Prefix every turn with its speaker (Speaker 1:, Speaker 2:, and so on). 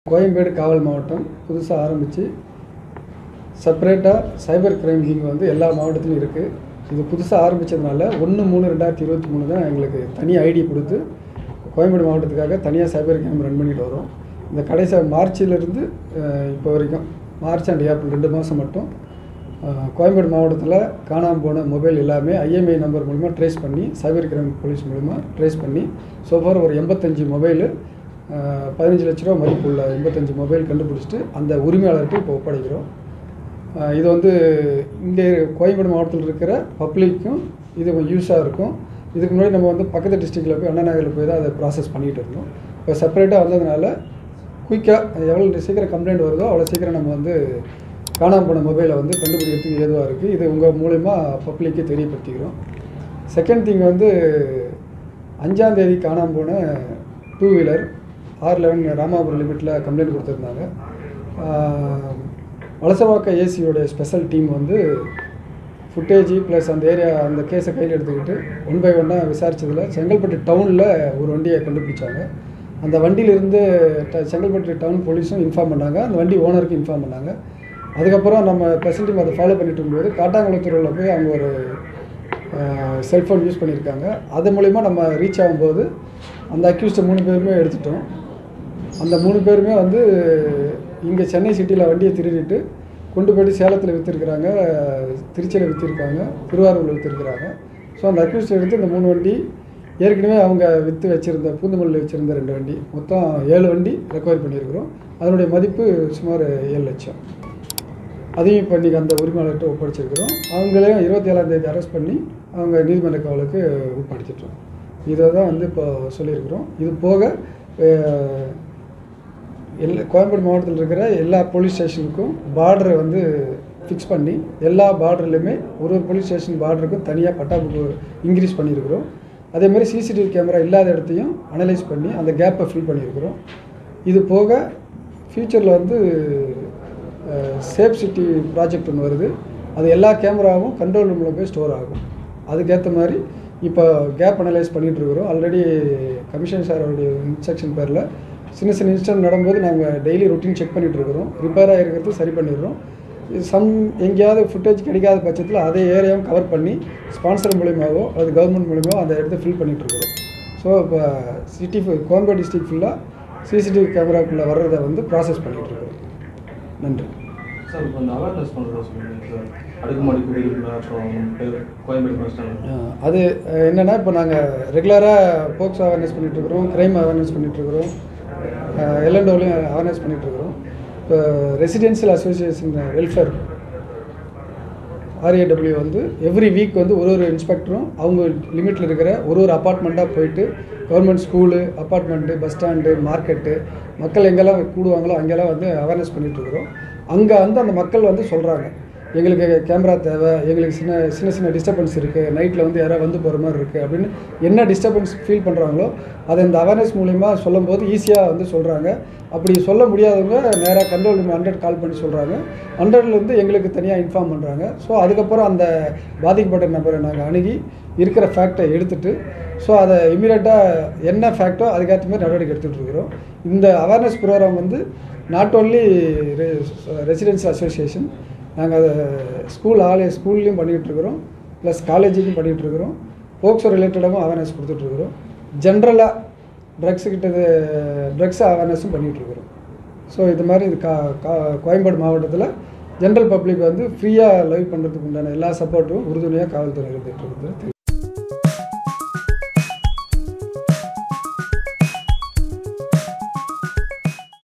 Speaker 1: கோயம்பேடு காவல் மாவட்டம் புதுசாக ஆரம்பித்து செப்பரேட்டாக சைபர் கிரைம் விங் வந்து எல்லா மாவட்டத்திலும் இருக்குது இது புதுசாக ஆரம்பித்ததுனால ஒன்று மூணு ரெண்டாயிரத்தி இருபத்தி மூணு தான் எங்களுக்கு தனி ஐடி கொடுத்து கோயம்பேடு மாவட்டத்துக்காக தனியாக சைபர் கேம் ரன் பண்ணிட்டு வரோம் இந்த கடைசி மார்ச்சிலிருந்து இப்போ வரைக்கும் மார்ச் அண்ட் ஏப்ரல் ரெண்டு மாதம் மட்டும் அஹ், கோயம்பேடு மாவட்டத்தில் காணாமல் போன மொபைல் எல்லாமே ஐஎம்ஐ நம்பர் மூலிமா ட்ரேஸ் பண்ணி சைபர் கிரைம் போலீஸ் மூலிமா ட்ரேஸ் பண்ணி சோஃபார் ஒரு எண்பத்தஞ்சு மொபைலு பதினஞ்சு லட்ச ரூபா மதிப்புள்ள எண்பத்தஞ்சு மொபைல் கண்டுபிடிச்சிட்டு அந்த உரிமையாளருக்கு இப்போ ஒப்படைக்கிறோம் அஹ் இது வந்து இங்கே கோயம்பேடு மாவட்டத்தில் இருக்கிற பப்ளிக்கும் இது கொஞ்சம் யூஸாக இருக்கும் இதுக்கு முன்னாடி நம்ம வந்து பக்கத்து டிஸ்ட்ரிக்டில் போய் அண்ணா நகரில் போய் தான் அதை ப்ராசஸ் பண்ணிகிட்டு இருந்தோம் இப்போ செப்பரேட்டாக வந்ததுனால குயிக்காக எவ்வளோ சீக்கிரம் கம்ப்ளைண்ட் வருதோ அவ்வளோ சீக்கிரம் நம்ம வந்து காணாமல் போன மொபைலை வந்து கண்டுபிடிக்கிறதுக்கு ஏதுவாக இருக்குது இது உங்கள் மூலயமா பப்ளிக்கு தெரியப்படுத்திக்கிறோம் செகண்ட் திங் வந்து அஞ்சாந்தேதி காணாமல் போன two wheeler R eleven Ramapuram லிமிட்டில் கம்ப்ளைண்ட் கொடுத்துருந்தாங்க ஆஹ், வலசவாக்க ஏசியோடைய ஸ்பெஷல் டீம் வந்து ஃபுட்டேஜ் ப்ளஸ் அந்த ஏரியா அந்த கேஸை கையில் எடுத்துக்கிட்டு ஒன் பை ஒன்னாக விசாரிச்சதுல செங்கல்பட்டு டவுனில் ஒரு வண்டியை கண்டுபிடிச்சாங்க அந்த வண்டியிலிருந்து ட- செங்கல்பட்டு டவுன் போலீஸும் இன்ஃபார்ம் பண்ணாங்க அந்த வண்டி ஓனருக்கு இன்ஃபார்ம் பண்ணாங்க அதுக்கப்புறம் நம்ம ப்ரெசன்ட் அதை ஃபாலோ பண்ணிட்டு இருக்கும்போது காட்டாங்குளத்தூரில் போய் அவங்க ஒரு செல்ஃபோன் யூஸ் பண்ணியிருக்காங்க அது மூலிமா நம்ம ரீச் ஆகும்போது அந்த அக்யூஸ்ட் மூணு பேருமே எடுத்துட்டோம் அந்த மூணு பேருமே வந்து இங்கே சென்னை சிட்டியில் வண்டியை திருடிட்டு கொண்டு போயிட்டு சேலத்தில் விற்றுருக்குறாங்க திருச்சியில் விற்றுருக்காங்க திருவாரூரில் விற்றுருக்குறாங்க ஸோ அந்த அக்யூஸ்ட் எடுத்து இந்த மூணு வண்டி ஏற்கனவே அவங்க விற்று வச்சுருந்த பூந்தமல்லியில் வச்சுருந்த ரெண்டு வண்டி மொத்தம் ஏழு வண்டி ரெக்கவர் பண்ணியிருக்கிறோம் அதனுடைய மதிப்பு சுமார் ஏழு லட்சம் அதையும் இப்போ இன்றைக்கி அந்த உரிமையாளர்கிட்ட ஒப்படைச்சிருக்கிறோம் அவங்களையும் இருபத்தி ஏழாம் தேதி அரெஸ்ட் பண்ணி அவங்க நீதிமன்ற காவலுக்கு ஒப்படைச்சிட்டோம் இதை தான் வந்து இப்போ சொல்லியிருக்கிறோம் இது போக அஹ், எல்லா கோயம்பேடு மாவட்டத்தில் இருக்கிற எல்லா போலீஸ் ஸ்டேஷனுக்கும் பார்டரை வந்து ஃபிக்ஸ் பண்ணி எல்லா பார்டர்லையுமே ஒரு ஒரு போலீஸ் ஸ்டேஷன் பார்டருக்கும் தனியாக பட்டா புக்கு இன்க்ரீஸ் பண்ணியிருக்கிறோம் அதே மாதிரி சிசிடிவி கேமரா இல்லாத இடத்தையும் அனலைஸ் பண்ணி அந்த கேப்பை ஃபில் பண்ணியிருக்கிறோம் இது போக ஃப்யூச்சரில் வந்து சேஃப் சிட்டி ப்ராஜெக்ட் ஒன்று வருது அது எல்லா கேமராவும் கண்ட்ரோல் ரூமில் போய் ஸ்டோர் ஆகும் அதுக்கேற்ற மாதிரி இப்போ கேப் அனலைஸ் பண்ணிகிட்டு இருக்கிறோம் ஆல்ரெடி கமிஷன் சாரோடைய இன்ஸ்ட்ரக்ஷன் பேரில் சின்ன சின்ன இன்ஸ்டன்ட் நடக்கும்போது நாங்கள் டெய்லி ரொட்டீன் செக் பண்ணிகிட்டு இருக்கிறோம் ரிப்பேர் ஆகிருக்கிறது சரி பண்ணிடுறோம் சம் எங்கேயாவது ஃபுட்டேஜ் கிடைக்காத பட்சத்தில் அதே ஏரியாவும் கவர் பண்ணி ஸ்பான்சர் மூலியமாவோ அது கவர்மெண்ட் மூலியமாவோ அந்த இடத்த ஃபில் பண்ணிகிட்டு இருக்கிறோம் ஸோ இப்போ சிட்டி கோயம்பேடு டிஸ்ட்ரிக்ட் ஃபுல்லாக சிசிடிவி கேமராக்குள்ளே வர்றதை வந்து ப்ராசஸ் பண்ணிகிட்டு இருக்கிறோம் நன்றி
Speaker 2: சார் இப்போ இந்த அவேர்னஸ் பண்ணுறதா சொல்லுங்கள் சார் அடுக்குமாடி குடியிருப்பில் அப்புறம் பேர் கோயம்பேடு பஸ் ஸ்டாண்ட்
Speaker 1: அஹ் அது அஹ், என்னன்னா இப்போ நாங்கள் ரெகுலராக போக்ஸோ அவேர்னஸ் பண்ணிகிட்ருக்குறோம் க்ரைம் அவேர்னஸ் பண்ணிகிட்ருக்குறோம் எல்என்டோலையும் அவேர்னஸ் பண்ணிகிட்ருக்குறோம் இப்போ ரெசிடென்ஷியல் அசோசியேஷன் வெல்ஃபேர் ஆர்ஏடபிள்யூ வந்து எவ்ரி வீக் வந்து ஒரு ஒரு இன்ஸ்பெக்டரும் அவங்க லிமிட்டில் இருக்கிற ஒரு ஒரு அப்பார்ட்மெண்ட்டாக போயிட்டு government school apartment bus stand market மக்கள் எங்கெல்லாம் கூடுவாங்களோ அங்கெல்லாம் வந்து அவேர்னஸ் பண்ணிகிட்ருக்குறோம் அங்கே வந்து அந்த மக்கள் வந்து சொல்கிறாங்க எங்களுக்கு கேமரா தேவை எங்களுக்கு சின்ன சின்ன சின்ன டிஸ்டர்பன்ஸ் இருக்குது நைட்டில் வந்து யாராவது வந்து போகிற மாதிரி இருக்குது அப்படின்னு என்ன டிஸ்டர்பன்ஸ் ஃபீல் பண்ணுறாங்களோ அதை இந்த அவேர்னஸ் மூலிமா சொல்லும்போது ஈஸியாக வந்து சொல்கிறாங்க அப்படி சொல்ல முடியாதவங்க நேராக கண்ட்ரோல் ரூம் ஹண்ட்ரட் கால் பண்ணி சொல்கிறாங்க ஹண்ட்ரட்லேருந்து எங்களுக்கு தனியாக இன்ஃபார்ம் பண்ணுறாங்க ஸோ அதுக்கப்புறம் அந்த பாதிக்கப்பட்ட நபரை நாங்கள் அணுகி இருக்கிற ஃபேக்டை எடுத்துட்டு ஸோ அதை இமீடியட்டாக என்ன ஃபேக்டோ அதுக்கேற்ற மாதிரி நடவடிக்கை எடுத்துகிட்டு இருக்கிறோம் இந்த அவேர்னஸ் ப்ரோக்ராம் வந்து நாட் ஓன்லி ரெசிடென்ஷியல் அசோசியேஷன் நாங்கள் அதை ஸ்கூல் ஆலய ஸ்கூல்லையும் பண்ணிகிட்டு இருக்கிறோம் ப்ளஸ் காலேஜுக்கும் பண்ணிகிட்டு இருக்கிறோம் போக்சோ ரிலேட்டடாகவும் அவேர்னஸ் கொடுத்துட்ருக்குறோம் ஜென்ரலாக ட்ரக்ஸு கிட்ட ட்ரக்ஸ் அவேர்னஸும் பண்ணிகிட்ருக்குறோம் ஸோ இது மாதிரி இது கா கா கோயம்பேடு மாவட்டத்தில் ஜென்ரல் பப்ளிக் வந்து ஃப்ரீயாக லைவ் பண்ணுறதுக்கு உண்டான எல்லா சப்போர்ட்டும் உறுதுணையாக காவல்துறை இருந்துகிட்டு இருக்குது